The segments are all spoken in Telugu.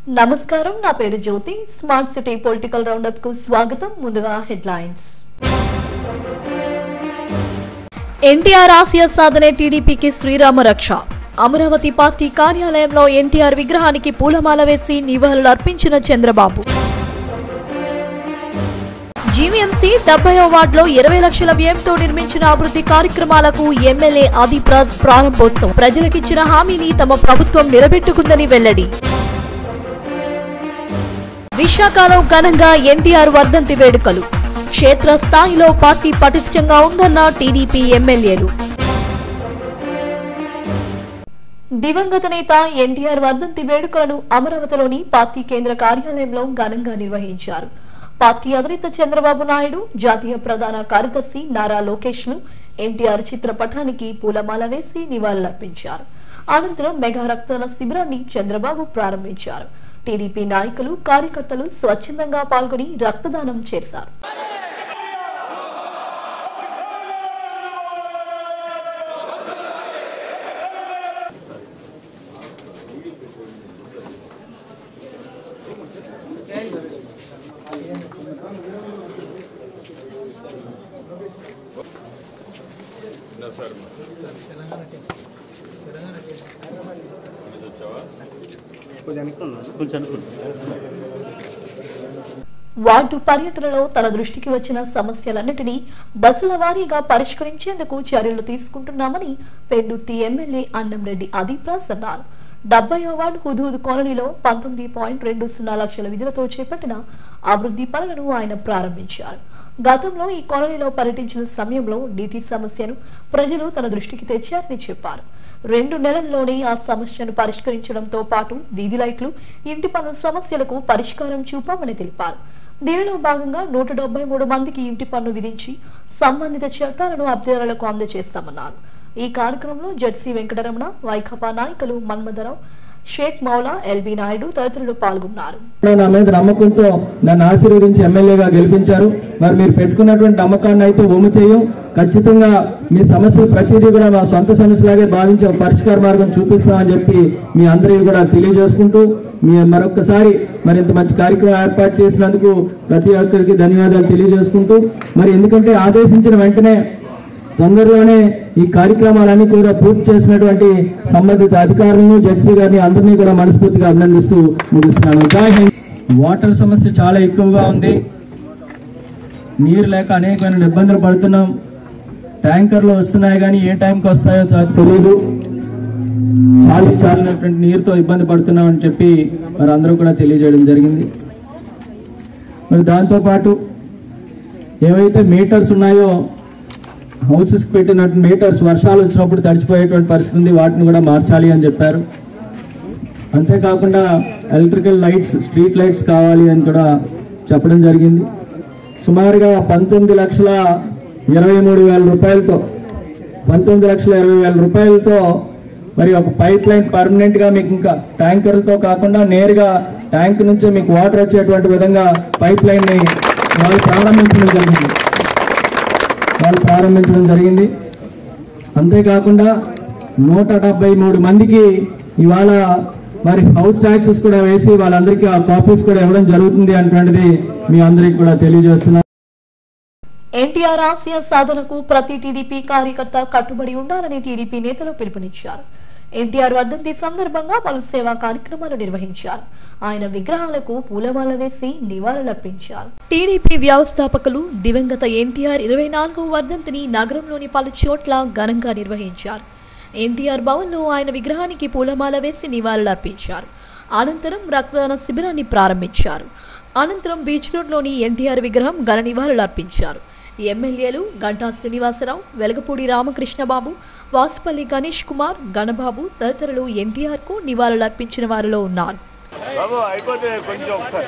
నమస్కారం నా పేరు Jyothi smart city political roundup కు స్వాగతం ముందుగా హెడ్లైన్స్ ఎన్టీఆర్ ఆసియా సాధనే టీడీపీకి శ్రీరామ రక్ష అమరావతి పార్టీ కార్యాలయంలో ఎన్టీఆర్ విగ్రహానికి పూలమాల వేసి నివాళులు అర్పించిన చంద్రబాబు జీవీఎంసీ డెబ్బై వార్డులో ఇరవై లక్షల వ్యయంతో నిర్మించిన అభివృద్ధి కార్యక్రమాలకు ఎమ్మెల్యే ఆదిప్రాజ్ ప్రారంభోత్సవం ప్రజలకిచ్చిన హామీని తమ ప్రభుత్వం నిలబెట్టుకుందని వెల్లడి విశాఖలో ఘనంగా ఎన్టీఆర్ వర్ధంతి వేడుకలు క్షేత్ర స్థాయిలో పార్టీ పటిష్టంగా ఉందన్న టీడీపీ ఎమ్మెల్యేలు దివంగత నేత ఎన్టీఆర్ వర్ధంతి వేడుకలను అమరావతిలోని పార్టీ కేంద్ర కార్యాలయంలో ఘనంగా నిర్వహించారు పార్టీ అధినేత చంద్రబాబు నాయుడు జాతీయ ప్రధాన కార్యదర్శి నారా లోకేష్ లు ఎన్టీఆర్ చిత్రపటానికి పూలమాల వేసి నివాళులర్పించారు అనంతరం మెగా రక్తదాన శిబిరాన్ని చంద్రబాబు ప్రారంభించారు టీడీపీ నాయకులు కార్యకర్తలు స్వచ్ఛందంగా పాల్గొని రక్తదానం చేశారు కొంచెం అనుకుంటా వార్డు పర్యటనలో తన దృష్టికి వచ్చిన సమస్యలన్నిటినీ దశల వారీగా పరిష్కరించేందుకు చర్యలు తీసుకుంటున్నామని పెందుర్తి ఎమ్మెల్యే అన్నంరెడ్డి అదిప్రాస్ అన్నారు డెబ్బయో వార్డు హుదూద్ కాలనీలో పంతొమ్మిది పాయింట్ రెండు సున్నా లక్షల విధులతో చేపట్టిన అభివృద్ధి పనులను ఆయన ప్రారంభించారు గతంలో ఈ కాలనీలో పర్యటించిన సమయంలో నీటి సమస్యను ప్రజలు తన దృష్టికి తెచ్చారని చెప్పారు రెండు నెలల్లోనే ఆ సమస్యను పరిష్కరించడంతో పాటు వీధి లైట్లు ఇంటి పనుల సమస్యలకు పరిష్కారం చూపామని తెలిపారు దీనిలో భాగంగా నూట డెబ్బై మూడు మందికి ఇంటి పన్ను విధించి సంబంధిత చట్టాలను అభ్యర్థులకు అందజేస్తామన్నారు ఈ కార్యక్రమంలో జడ్సీ వెంకటరమణ వైకాపా నాయకులు మన్మధరావు షేక్ మౌలా ఎల్బీ నాయుడు తదితరులు పాల్గొన్నారు నా మీద నమ్మకంతో నన్ను ఆశీర్వదించి ఎమ్మెల్యేగా గెలిపించారు మరి మీరు పెట్టుకున్నటువంటి నమ్మకాన్ని అయితే ఒమ్ము చేయం ఖచ్చితంగా మీ సమస్యలు ప్రతిదీ కూడా మా సొంత సమస్యలాగే భావించి ఒక పరిష్కార మార్గం చూపిస్తామని చెప్పి మీ అందరికీ కూడా తెలియజేసుకుంటూ మీ మరొకసారి మరి ఇంత మంచి కార్యక్రమం ఏర్పాటు చేసినందుకు ప్రతి ఒక్కరికి ధన్యవాదాలు తెలియజేసుకుంటూ మరి ఎందుకంటే ఆదేశించిన వెంటనే తొందరలోనే ఈ కార్యక్రమాలన్నీ కూడా పూర్తి చేసినటువంటి సంబంధిత అధికారులను జడ్సీ గారిని అందరినీ కూడా మనస్ఫూర్తిగా అభినందిస్తూ ముగిస్తున్నాను జై హింద్ వాటర్ సమస్య చాలా ఎక్కువగా ఉంది నీరు లేక అనేకమైన ఇబ్బందులు పడుతున్నాం ట్యాంకర్లు వస్తున్నాయి కానీ ఏ టైంకి వస్తాయో చా- తెలియదు చాలి చాలినటువంటి నీరుతో ఇబ్బంది పడుతున్నాం అని చెప్పి మరి అందరూ కూడా తెలియజేయడం జరిగింది మరి దాంతోపాటు ఏవైతే మీటర్స్ ఉన్నాయో హౌసెస్కి పెట్టినట్టు మీటర్స్ వర్షాలు వచ్చినప్పుడు తడిచిపోయేటువంటి పరిస్థితి ఉంది వాటిని కూడా మార్చాలి అని చెప్పారు అంతేకాకుండా ఎలక్ట్రికల్ లైట్స్ స్ట్రీట్ లైట్స్ కావాలి అని కూడా చెప్పడం జరిగింది సుమారుగా పంతొమ్మిది లక్షల ఇరవై మూడు వేల రూపాయలతో పంతొమ్మిది లక్షల ఇరవై వేల రూపాయలతో మరి ఒక పైప్ లైన్ పర్మనెంట్గా మీకు ఇంకా ట్యాంకర్లతో కాకుండా నేరుగా ట్యాంక్ నుంచే మీకు వాటర్ వచ్చేటువంటి విధంగా పైప్ లైన్ని వాళ్ళు ప్రారంభించడం జరిగింది వాళ్ళు ప్రారంభించడం జరిగింది అంతేకాకుండా నూట డెబ్బై మూడు మందికి ఇవాళ మరి హౌస్ ట్యాక్సెస్ కూడా వేసి వాళ్ళందరికీ ఆ కాపీస్ కూడా ఇవ్వడం జరుగుతుంది అటువంటిది మీ అందరికీ కూడా తెలియజేస్తున్నాం ఎన్టీఆర్ ఆసియా సాధనకు ప్రతి టీడీపీ కార్యకర్త కట్టుబడి ఉండాలని టీడీపీ నేతలు పిలుపునిచ్చారు ఎన్టీఆర్ వర్ధంతి సందర్భంగా పలు సేవా కార్యక్రమాలు నిర్వహించారు ఆయన విగ్రహాలకు పూలమాల వేసి నివాళులర్పించారు టీడీపీ వ్యవస్థాపకులు దివంగత ఎన్టీఆర్ ఇరవై నాలుగవ వర్ధంతిని నగరంలోని పలు చోట్ల ఘనంగా నిర్వహించారు ఎన్టీఆర్ భవన్లో ఆయన విగ్రహానికి పూలమాల వేసి నివాళులర్పించారు అనంతరం రక్తదాన శిబిరాన్ని ప్రారంభించారు అనంతరం బీచ్ రోడ్లోని ఎన్టీఆర్ విగ్రహం ఘన నివాళులర్పించారు ఎమ్మెల్యేలు గంటా శ్రీనివాసరావు వెలగపూడి రామకృష్ణబాబు వాసుపల్లి గణేష్ కుమార్ గణబాబు తదితరులు ఎన్టీఆర్కు నివాళులర్పించిన వారిలో ఉన్నారు బాబు అయిపోతే కొంచెం ఒకసారి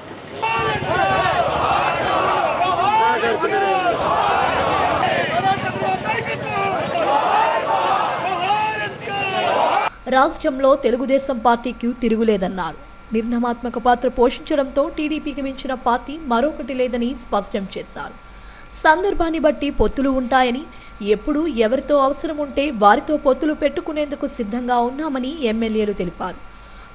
రాష్ట్రంలో తెలుగుదేశం పార్టీకి తిరుగులేదన్నారు నిర్ణయాత్మక పాత్ర పోషించడంతో టీడీపీకి మించిన పార్టీ మరొకటి లేదని స్పష్టం చేశారు సందర్భాన్ని బట్టి పొత్తులు ఉంటాయని ఎప్పుడు ఎవరితో అవసరం ఉంటే వారితో పొత్తులు పెట్టుకునేందుకు సిద్ధంగా ఉన్నామని ఎమ్మెల్యేలు తెలిపారు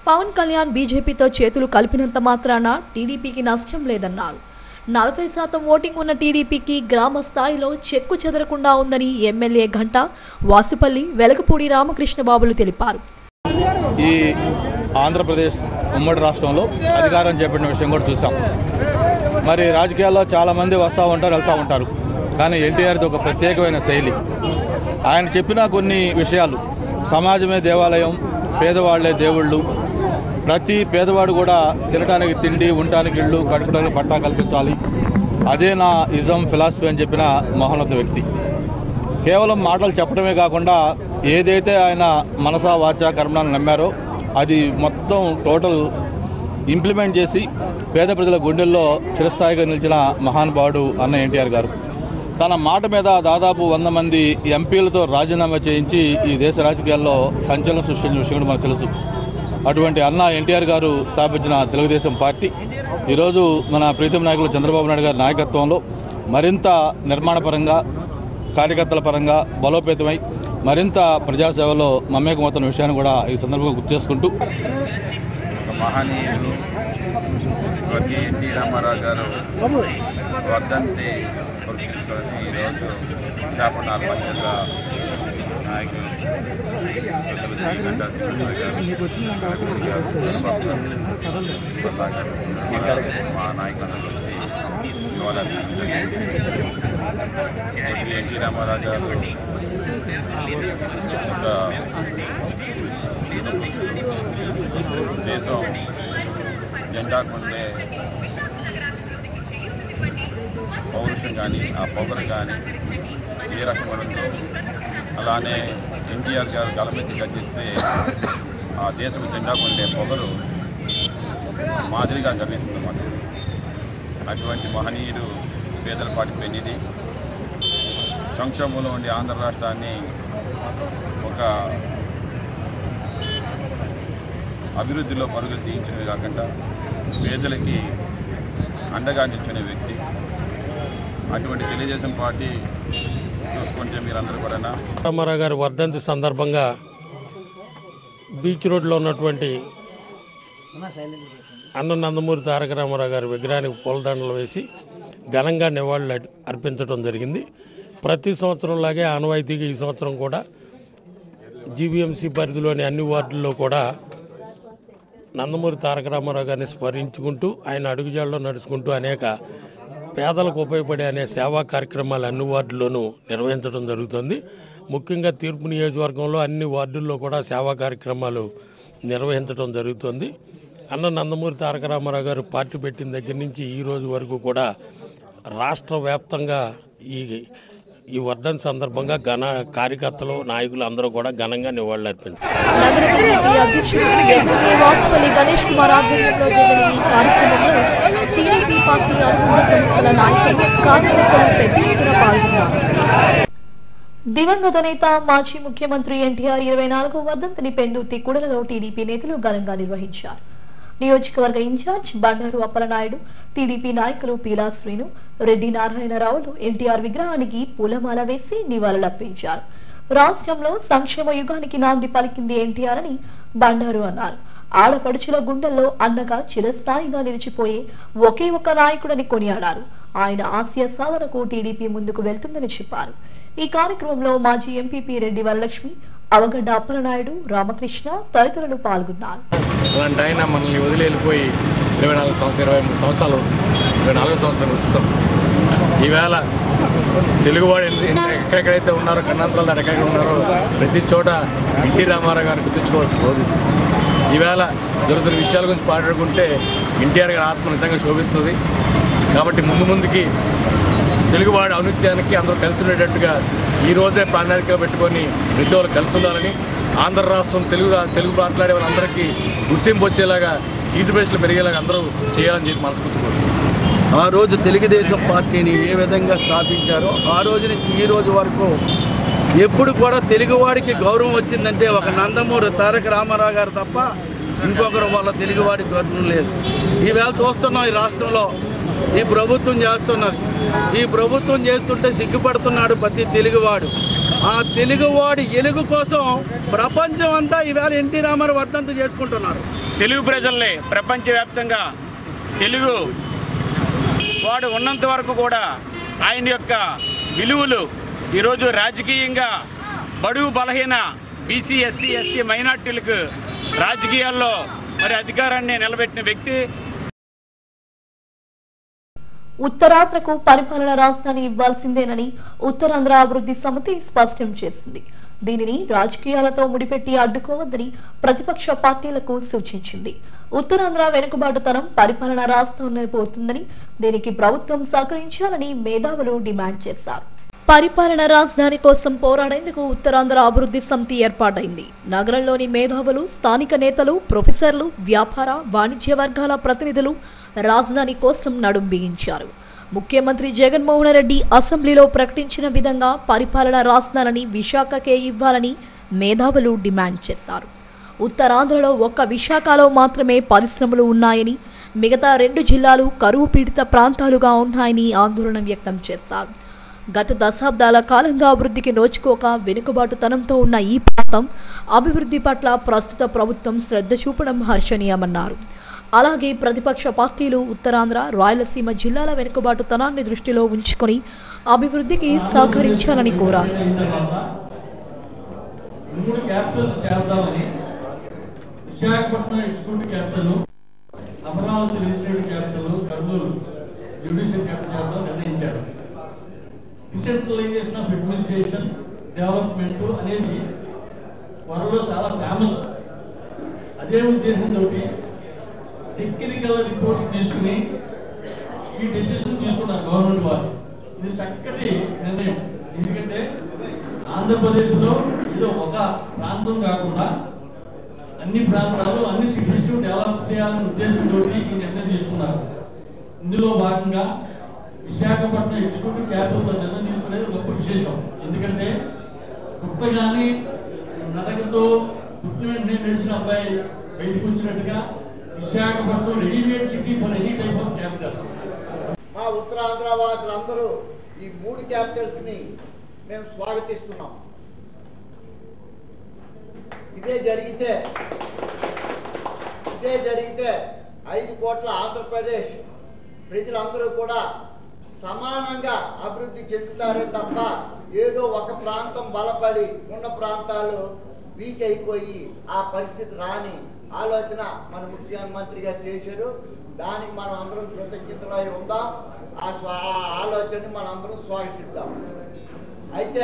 పవన్ కళ్యాణ్ బీజేపీతో చేతులు కలిపినంత మాత్రాన టీడీపీకి నష్టం లేదన్నారు నలభై శాతం ఓటింగ్ ఉన్న టీడీపీకి గ్రామ స్థాయిలో చెక్కు చెదరకుండా ఉందని ఎమ్మెల్యే ఘంటా వాసుపల్లి వెలగపూడి రామకృష్ణబాబులు తెలిపారు ఈ ఆంధ్రప్రదేశ్ ఉమ్మడి రాష్ట్రంలో అధికారం చేపట్టిన విషయం కూడా చూసాం మరి రాజకీయాల్లో చాలామంది వస్తూ ఉంటారు వెళ్తూ ఉంటారు కానీ ఎన్టీఆర్ది ఒక ప్రత్యేకమైన శైలి ఆయన చెప్పిన కొన్ని విషయాలు సమాజమే దేవాలయం పేదవాళ్లే దేవుళ్ళు ప్రతి పేదవాడు కూడా తినడానికి తిండి ఉండటానికి ఇళ్ళు కట్టుకోవడానికి పట్టా కల్పించాలి అదే నా ఇజం ఫిలాసఫీ అని చెప్పిన మహోన్నత వ్యక్తి కేవలం మాటలు చెప్పడమే కాకుండా ఏదైతే ఆయన మనసా వాచా కర్మలను నమ్మారో అది మొత్తం టోటల్ ఇంప్లిమెంట్ చేసి పేద ప్రజల గుండెల్లో చిరస్థాయిగా నిలిచిన మహానుభావుడు అన్న ఎన్టీఆర్ గారు తన మాట మీద దాదాపు వంద మంది ఎంపీలతో రాజీనామా చేయించి ఈ దేశ రాజకీయాల్లో సంచలనం సృష్టించిన విషయం కూడా మనకు తెలుసు అటువంటి అన్న ఎన్టీఆర్ గారు స్థాపించిన తెలుగుదేశం పార్టీ ఈరోజు మన ప్రీతం నాయకులు చంద్రబాబు నాయుడు గారి నాయకత్వంలో మరింత నిర్మాణపరంగా కార్యకర్తల పరంగా బలోపేతమై మరింత ప్రజాసేవలో మమేకమవుతున్న విషయాన్ని కూడా ఈ సందర్భంగా గుర్తు చేసుకుంటూ ఒక మహనీయుడు స్వర్గీయ ఎన్టీ రామారావు గారు వర్ధంతి పురస్కరించుకొని ఈరోజు విశాఖపట్నం అర్బన్ జిల్లా నాయకులు పెద్దలు శ్రీ గంటా శ్రీనివాసరావు గారు, కలెక్టర్ గారు, ప్రసాద్ గారు, అలాగే మా నాయకులందరూ వచ్చి నివాళులర్పించడం జరిగింది. స్వర్గీయ ఎన్టీ రామారావు గారు ఒక దేశం జెండాకుండే పౌరుషం కానీ ఆ పౌరులు కానీ ఏ రకంగా ఉందో అలానే ఎన్టీఆర్ గారు గలమెత్తి గర్జిస్తే ఆ దేశం జెండాకుండే పొగరు మాదిరిగా గర్విస్తుంది అన్నమాట అటువంటి మహనీయుడు పేదల పాటి పెన్నిది సంక్షోభంలో ఉండే ఆంధ్ర రాష్ట్రాన్ని ఒక అభివృద్ధిలో పరుగులు తీయించడమే కాకుండా పేదలకి అండగా నిల్చునే వ్యక్తి అటువంటి తెలుగుదేశం పార్టీ చూసుకుంటే మీరందరూ కూడా రామారావు గారి వర్ధంతి సందర్భంగా బీచ్ రోడ్లో ఉన్నటువంటి అన్న నందమూరి తారక రామారావు గారి విగ్రహానికి పూలదండలు వేసి ఘనంగా నివాళులు అర్- అర్పించడం జరిగింది ప్రతి సంవత్సరంలాగే ఆనవాయితీగా ఈ సంవత్సరం కూడా జీవీఎంసీ పరిధిలోని అన్ని వార్డుల్లో కూడా నందమూరి తారక రామారావు గారిని స్మరించుకుంటూ ఆయన అడుగుజాడలో నడుచుకుంటూ అనేక పేదలకు ఉపయోగపడే అనే సేవా కార్యక్రమాలు అన్ని వార్డుల్లోనూ నిర్వహించడం జరుగుతుంది ముఖ్యంగా తీర్పు నియోజకవర్గంలో అన్ని వార్డుల్లో కూడా సేవా కార్యక్రమాలు నిర్వహించడం జరుగుతుంది అన్న నందమూరి తారక రామారావు గారు పార్టీ పెట్టిన దగ్గర నుంచి ఈ రోజు వరకు కూడా రాష్ట్ర వ్యాప్తంగా ఈ ఈ వర్ధన్ సందర్భంగా ఘన కార్యకర్తలు నాయకులు అందరూ కూడా ఘనంగా నివాళులు అర్పించారు నగర టీడీపీ అధ్యక్షుడు ఎమ్మెల్యే వాసుపల్లి గణేష్ కుమార్ ఆధ్వర్యంలో జరిగిన ఈ కార్యక్రమంలో టీడీపీ పార్టీ అనుబంధ సంస్థల నాయకులు కార్యకర్తలు పెద్ద ఎత్తున పాల్గొన్నారు దివంగత నేత మాజీ ముఖ్యమంత్రి ఎన్టీఆర్ ఇరవై నాలుగో వర్ధంతిని పెందుర్తి కుడలలో టీడీపీ నేతలు ఘనంగా నిర్వహించారు నియోజకవర్గ ఇన్ఛార్జ్ బండారు అప్పలనాయుడు టీడీపీ నాయకులు పీలా శ్రీను రెడ్డి నారాయణరావులు ఎన్టీఆర్ విగ్రహానికి పూలమాల వేసి నివాళులర్పించారు రాష్ట్రంలో సంక్షేమ యుగానికి నాంది పలికింది ఎన్టీఆర్ అని బండారు అన్నారు ఆడపడుచుల గుండెల్లో అన్నగా చిరస్థాయిగా నిలిచిపోయే ఒకే ఒక నాయకుడని కొనియాడారు ఆయన ఆశయ సాధనకు టీడీపీ ముందుకు వెళ్తుందని చెప్పారు ఈ కార్యక్రమంలో మాజీ ఎంపీపీ రెడ్డి వరలక్ష్మి అవగడ్డ అప్పలనాయుడు రామకృష్ణ తదితరులు పాల్గొన్నారు అలాంటి ఆయన మనల్ని వదిలి వెళ్ళిపోయి ఇరవై నాలుగు సంవత్సరం ఇరవై మూడు సంవత్సరాలు ఇరవై నాలుగో సంవత్సరం వచ్చాం ఈవేళ తెలుగువాడు ఎన్ని- ఎన్ని- ఎక్కడెక్కడైతే ఉన్నారో కన్నాంతరాలు దాటి ఎక్కడెక్కడ ఉన్నారో ప్రతి చోట ఎన్టీ రామారావు గారిని గుర్తుంచుకోవాల్సిన రోజు ఈవేళ దొరుకుతున్న విషయాల గురించి మాట్లాడుకుంటే ఎన్టీఆర్ గారి ఆత్మ నిజంగా శోభిస్తుంది కాబట్టి ముందు ముందుకి తెలుగువాడి ఔన్నత్యానికి అందరూ కలిసి ఉండేటట్టుగా ఈ రోజే ప్రణాళిక పెట్టుకొని ప్రతి వాళ్ళు కలిసి ఉండాలని ఆంధ్ర రాష్ట్రం తెలుగు రా- తెలుగు మాట్లాడే వాళ్ళందరికీ గుర్తింపు వచ్చేలాగా ఈటి బేస్లు పెరిగేలాగా అందరూ చేయాలని చెప్పి మనస్ఫూర్తి కోరుకుంటున్నాను. ఆ రోజు తెలుగుదేశం పార్టీని ఏ విధంగా స్థాపించారో ఆ రోజు నుంచి ఈ రోజు వరకు ఎప్పుడు కూడా తెలుగువాడికి గౌరవం వచ్చిందంటే ఒక నందమూరి తారక రామారావు గారు తప్ప ఇంకొకరు వాళ్ళ తెలుగువాడి గౌరవం లేదు ఈవేళ చూస్తున్నాం ఈ రాష్ట్రంలో ఈ ప్రభుత్వం చేస్తున్నది ఈ ప్రభుత్వం చేస్తుంటే సిగ్గుపడుతున్నాడు ప్రతి తెలుగువాడు ఆ తెలుగువాడి ఎలుగు కోసం ప్రపంచం అంతా ఈవేళ ఎన్టీ రామారావు వర్ధంతి చేసుకుంటున్నారు తెలుగు ప్రజల్ని ప్రపంచవ్యాప్తంగా తెలుగు వాడు ఉన్నంత వరకు కూడా ఆయన యొక్క విలువలు ఈరోజు రాజకీయంగా బడుగు బలహీన బీసీ ఎస్సీ ఎస్టీ మైనార్టీలకు రాజకీయాల్లో మరి అధికారాన్ని నిలబెట్టిన వ్యక్తి ఉత్తరాంధ్రకు పరిపాలన రాజధాని ఇవ్వాల్సిందేనని ఉత్తరాంధ్ర అభివృద్ధి సమితి స్పష్టం చేసింది దీనిని రాజకీయాలతో ముడిపెట్టి అడ్డుకోవద్దని ప్రతిపక్ష పార్టీలకు సూచించింది ఉత్తరాంధ్ర వెనుకబాటుతనం పరిపాలన రాజధాని పోతుందని దీనికి ప్రభుత్వం సహకరించాలని మేధావులు డిమాండ్ చేశారు పరిపాలన రాజధాని కోసం పోరాడేందుకు ఉత్తరాంధ్ర అభివృద్ధి సమితి ఏర్పాటైంది నగరంలోని మేధావులు స్థానిక నేతలు ప్రొఫెసర్లు వ్యాపార వాణిజ్య వర్గాల ప్రతినిధులు రాజధాని కోసం నడుం బిగించారు ముఖ్యమంత్రి జగన్మోహన్ రెడ్డి అసెంబ్లీలో ప్రకటించిన విధంగా పరిపాలన రాజధానిని విశాఖకే ఇవ్వాలని మేధావులు డిమాండ్ చేశారు ఉత్తరాంధ్రలో ఒక్క విశాఖలో మాత్రమే పరిశ్రమలు ఉన్నాయని మిగతా రెండు జిల్లాలు కరువు పీడిత ప్రాంతాలుగా ఉన్నాయని ఆందోళన వ్యక్తం చేశారు గత దశాబ్దాల కాలంగా అభివృద్ధికి నోచుకోక వెనుకబాటుతనంతో ఉన్న ఈ ప్రాంతం అభివృద్ధి పట్ల ప్రస్తుత ప్రభుత్వం శ్రద్ధ చూపడం హర్షణీయమన్నారు అలాగే ప్రతిపక్ష పార్టీలు ఉత్తరాంధ్ర రాయలసీమ జిల్లాల వెనుకబాటుతనాన్ని దృష్టిలో ఉంచుకొని అభివృద్ధికి సహకరించాలని కోరారు మూడు క్యాపిటల్స్ చేద్దామని Visakhapatnam executive capital Amaravati legislative capital Kurnool judicial capital చేద్దాం నిర్ణయించారు డిసెంట్రలైజేషన్ ఆఫ్ అడ్మినిస్ట్రేషన్ డెవలప్మెంట్ అనేది త్వరలో చాలా ఫేమస్ అదే ఉద్దేశంతో టెక్నికల్ రిపోర్ట్ తీసుకుని ఈ డెసిషన్ తీసుకున్నారు గవర్నమెంట్ వారు ఇది చక్కటి నిర్ణయం ఎందుకంటే ఆంధ్రప్రదేశ్లో ఏదో ఒక ప్రాంతం కాకుండా అన్ని ప్రాంతాలు అన్ని సిటీస్ డెవలప్ చేయాలనే ఉద్దేశంతో ఈ నిర్ణయం తీసుకున్నారు ఇందులో భాగంగా విశాఖపట్నం ఎగ్జిక్యూటివ్ క్యాపిటల్ నిర్ణయం తీసుకునేది గొప్ప విశేషం ఎందుకంటే పుట్టగానే నడకతో పుట్టిన వెంటనే నడిచిన అబ్బాయి బయటకు వచ్చినట్టుగా Visakhapatnam readymade city for any type of capital మా ఉత్తరాంధ్ర వాసులందరూ ఈ మూడు క్యాపిటల్స్ ని మేము స్వాగతిస్తున్నాం ఇదే జరిగితే ఇదే జరిగితే ఐదు కోట్ల ఆంధ్రప్రదేశ్ ప్రజలందరూ కూడా సమానంగా అభివృద్ధి చెందుతారే తప్ప ఏదో ఒక ప్రాంతం బలపడి ఉన్న ప్రాంతాలు వీక్ అయిపోయి ఆ పరిస్థితి రాని ఆలోచన మన ముఖ్యమంత్రి గారు చేశారు దానికి మనం అందరం కృతజ్ఞతలై ఉందాం ఆ స్వా ఆ ఆలోచనని మనం అందరం స్వాగతిద్దాం అయితే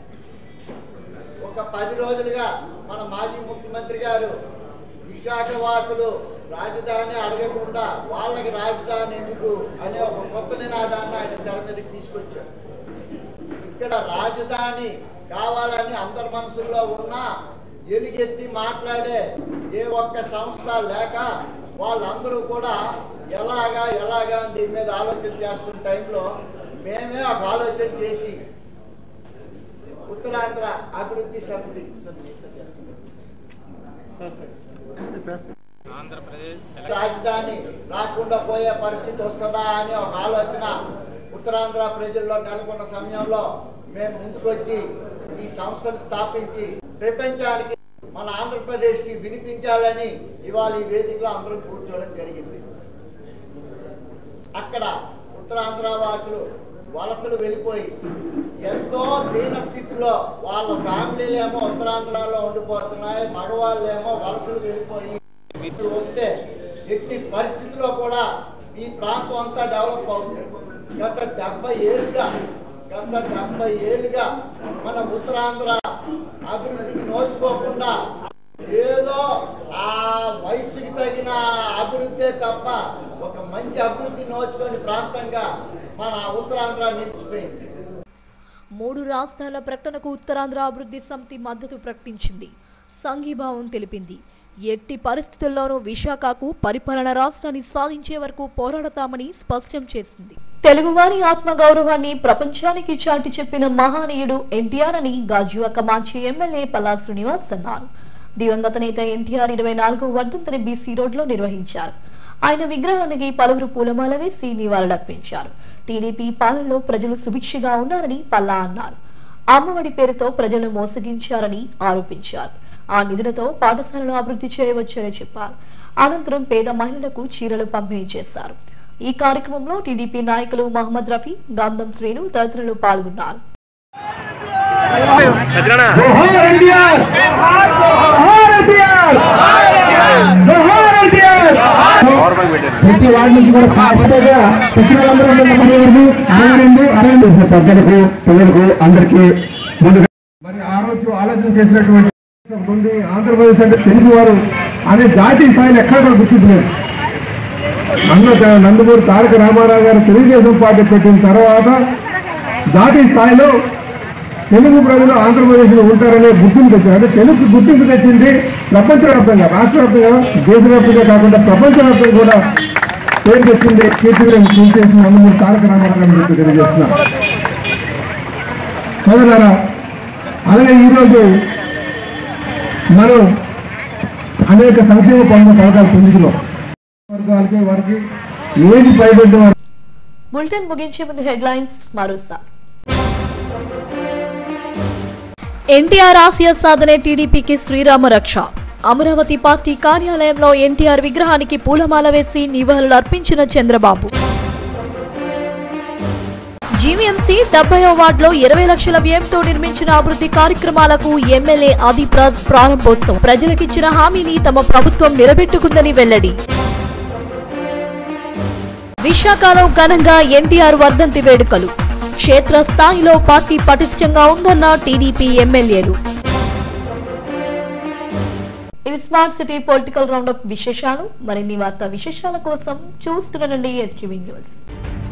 ఒక పది రోజులుగా మన మాజీ ముఖ్యమంత్రి గారు విశాఖ వాసులు రాజధాని అడగకుండా వాళ్ళకి రాజధాని ఎందుకు అనే ఒక కొత్త నినాదాన్ని ఆయన తెర మీదకి తీసుకొచ్చారు ఇక్కడ రాజధాని కావాలని అందరి మనసుల్లో ఉన్న ఎలుగెత్తి మాట్లాడే ఏ ఒక్క సంస్థ లేక వాళ్ళందరూ కూడా ఎలాగా ఎలాగా అని దీని మీద ఆలోచన చేస్తున్న టైంలో మేమే ఒక ఆలోచన చేసి ఉత్తరాంధ్ర అభివృద్ధి సమితి రాజధాని రాకుండా పోయే పరిస్థితి వస్తుందా అనే ఒక ఆలోచన ఉత్తరాంధ్ర ప్రజల్లో నెలకొన్న సమయంలో మేము ముందుకొచ్చి ఈ సంస్థను స్థాపించి ప్రపంచానికి మన ఆంధ్రప్రదేశ్ కి వినిపించాలని ఇవాళ ఈ వేదికలో అందరం కూర్చోవడం జరిగింది అక్కడ ఉత్తరాంధ్ర వాసులు వలసలు వెళ్ళిపోయి ఎంతో దీన స్థితిలో వాళ్ళ ఫ్యామిలీలు ఏమో ఉత్తరాంధ్రలో ఉండిపోతున్నాయి మగవాళ్ళు ఏమో వలసలు వెళ్ళిపోయి ఇటు వస్తే ఎట్టి పరిస్థితిలో కూడా ఈ ప్రాంతం అంతా డెవలప్ అవుతుంది గత డెబ్బై ఏళ్ళుగా గత డెబ్బై ఏళ్ళుగా మన ఉత్తరాంధ్ర అభివృద్ధికి నోచుకోకుండా ఏదో ఆ వయసుకి తగిన అభివృద్ధే తప్ప ఒక మంచి అభివృద్ధి నోచుకొని ప్రాంతంగా మన ఉత్తరాంధ్ర నిలిచిపోయింది మూడు రాష్ట్రాల ప్రకటనకు ఉత్తరాంధ్ర అభివృద్ధి సమితి మద్దతు ప్రకటించింది సంఘీభావం తెలిపింది ఎట్టి పరిస్థితుల్లోనూ విశాఖకు పరిపాలన రాష్ట్రాన్ని సాధించే వరకు పోరాడతామని స్పష్టం చేసింది తెలుగువారి ఆత్మగౌరవాన్ని ప్రపంచానికి చాటి చెప్పిన మహానీయుడు ఎన్టీఆర్ అని గాజువాక మాజీ ఎమ్మెల్యే పల్లా శ్రీనివాస్ అన్నారు దివంగత నేత ఎన్టీఆర్ ఇరవై నాలుగో వర్ధంతిని బీసీ రోడ్లో నిర్వహించారు ఆయన విగ్రహానికి పలువురు పూలమాల వేసి నివాళులర్పించారు టీడీపీ పాలనలో ప్రజలు సుభిక్షగా ఉన్నారని పల్లా అన్నారు అమ్మఒడి పేరుతో ప్రజలను మోసగించారని ఆరోపించారు ఆ నిధులతో పాఠశాలను అభివృద్ధి చేయవచ్చని చెప్పారు అనంతరం పేద మహిళలకు చీరలు పంపిణీ చేశారు ఈ కార్యక్రమంలో టీడీపీ నాయకులు మహమ్మద్ రఫీ గంధం శ్రీను తదితరులు పాల్గొన్నారు ప్రతి వార్డు నుంచి కూడా ఖచ్చితంగా వచ్చిన వాళ్ళందరూ ఉండండి. ఆగండి ఆగండి పెద్దలకు పిల్లలకు అందరికీ ముందుగా మరి ఆ రోజు ఆలోచన చేసినటువంటి ఉంది ఆంధ్రప్రదేశ్ అంటే తెలుగు వారు అనే జాతీయ స్థాయిలో ఎక్కడ కూడా గుర్తించలేదు అన్న నందమూరి తారక రామారావు గారు తెలుగుదేశం పార్టీ పెట్టిన తర్వాత జాతీయ స్థాయిలో తెలుగు ప్రజలు ఆంధ్రప్రదేశ్లో ఉంటారనే గుర్తింపు తెచ్చారు అంటే తెలుగు గుర్తింపు తెచ్చింది ప్రపంచవ్యాప్తంగా రాష్ట్ర వ్యాప్తంగా దేశవ్యాప్తంగా కాకుండా ప్రపంచవ్యాప్తంగా కూడా పేరు తెచ్చింది కీర్తిని చేసిన నందమూరి తారక రామారావు గారిని చెప్పి తెలియజేస్తున్నాం సోదరులారా అలాగే ఈరోజు మనం అనేక సంక్షేమ పనుల పథకాలు పొందుతున్నాం వర్గాలకి వారికి ఏది పైబడ్డ వారు బులెటిన్ ముగించే ముందు హెడ్లైన్స్ మరోసారి ఎన్టీఆర్ ఆశయ సాధనే టీడీపీకి శ్రీరామ రక్ష అమరావతి పార్టీ కార్యాలయంలో ఎన్టీఆర్ విగ్రహానికి పూలమాల వేసి నివాళులు అర్పించిన చంద్రబాబు జీవీఎంసీ డెబ్బైవ వార్డులో ఇరవై లక్షల వ్యయంతో నిర్మించిన అభివృద్ధి కార్యక్రమాలకు ఎమ్మెల్యే ఆదిప్రాజ్ ప్రారంభోత్సవం ప్రజలకిచ్చిన హామీని తమ ప్రభుత్వం నిలబెట్టుకుందని వెల్లడి విశాఖలో ఘనంగా ఎన్టీఆర్ వర్ధంతి వేడుకలు క్షేత్ర స్థాయిలో పార్టీ పటిష్టంగా ఉందన్న టీడీపీ ఎమ్మెల్యేలు ఇవి స్మార్ట్ సిటీ పొలిటికల్ రౌండప్ విశేషాలు మరిన్ని వార్తా విశేషాల కోసం చూస్తుండండి ఎస్టీవీ న్యూస్